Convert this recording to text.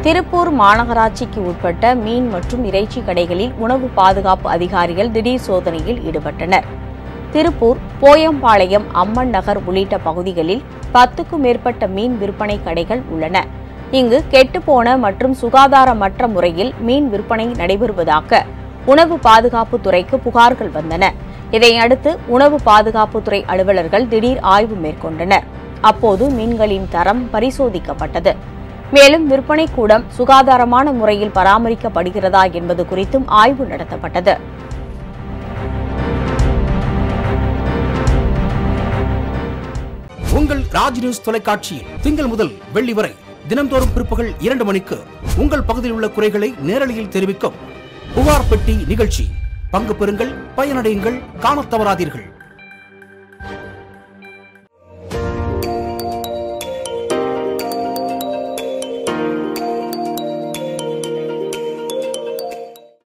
திருப்பூர் மாநகராட்சிக்கு உட்பட்ட மீன் மற்றும் இறைச்சி கடைகளில் உணவு பாதுகாப்பு அதிகாரிகள் திடீர் சோதனையில் ஈடுபட்டனர் திருப்பூர் போயம்பாளையம் அம்மன் நகர் உள்ளிட்ட பகுதிகளில் பத்துக்கும் மேற்பட்ட மீன் விற்பனை கடைகள் உள்ளன இங்கு கெட்டுப்போன மற்றும் சுகாதாரமற்ற முறையில் மீன் விற்பனை நடைபெறுவதாக உணவு பாதுகாப்பு துறைக்கு புகார்கள் வந்தன இதையடுத்து உணவு பாதுகாப்புத்துறை அலுவலர்கள் திடீர் ஆய்வு மேற்கொண்டனர் அப்போது மீன்களின் தரம் பரிசோதிக்கப்பட்டது மேலும் விற்பனை கூடம் சுகாதாரமான முறையில் பராமரிக்கப்படுகிறதா என்பது குறித்தும் ஆய்வு நடத்தப்பட்டது உங்கள் ராஜ் நியூஸ் தொலைக்காட்சியில் திங்கள் முதல் வெள்ளி வரை தினம்தோறும் பிற்பகல் இரண்டு மணிக்கு உங்கள் பகுதியில் உள்ள குறைகளை நேரலையில் தெரிவிக்கும் புகார் பெட்டி நிகழ்ச்சி பங்கு பெறுங்கள் பயனடையுங்கள் காணத் தவறாதீர்கள்